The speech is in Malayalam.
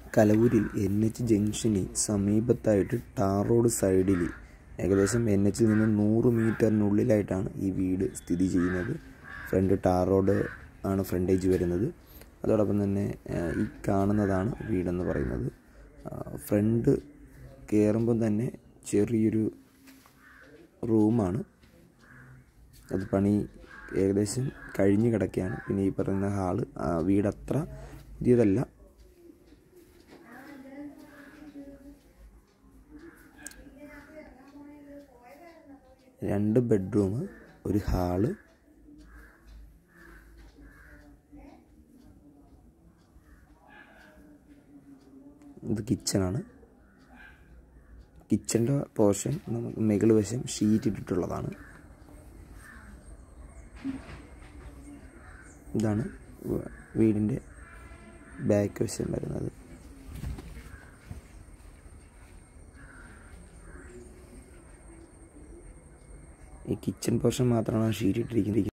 കലവൂരിൽ എൻ എച്ച് ജംഗ്ഷന് സമീപത്തായിട്ട് ടാർ റോഡ് സൈഡിൽ ഏകദേശം എൻ എച്ചിൽ നിന്ന് നൂറ് മീറ്ററിനുള്ളിലായിട്ടാണ് ഈ വീട് സ്ഥിതി ചെയ്യുന്നത് ഫ്രണ്ട് ടാർ റോഡ് ആണ് ഫ്രണ്ടേജ് വരുന്നത് അതോടൊപ്പം തന്നെ ഏഹ്, ഈ കാണുന്നതാണ് വീടെന്ന് പറയുന്നത് ഫ്രണ്ട് കയറുമ്പം തന്നെ ചെറിയൊരു റൂമാണ് അത് പണി ഏകദേശം കഴിഞ്ഞ് കിടക്കുകയാണ് പിന്നെ ഈ പറയുന്ന ഹാള് ആ, വീടത്ര പുതിയതല്ല രണ്ട് ബെഡ്റൂം ഒരു ഹാള് ഇത് കിച്ചണാണ് കിച്ചൻ്റെ പോർഷൻ നമുക്ക് മുകൾ വശം ഷീറ്റ് ഇട്ടിട്ടുള്ളതാണ് ഇതാണ് വ- വീടിൻ്റെ ബാക്ക് വശം വരുന്നത് ഈ കിച്ചൺ പോർഷൻ മാത്രമാണ് ഷീറ്റ് ഇട്ടിരിക്കുന്നത്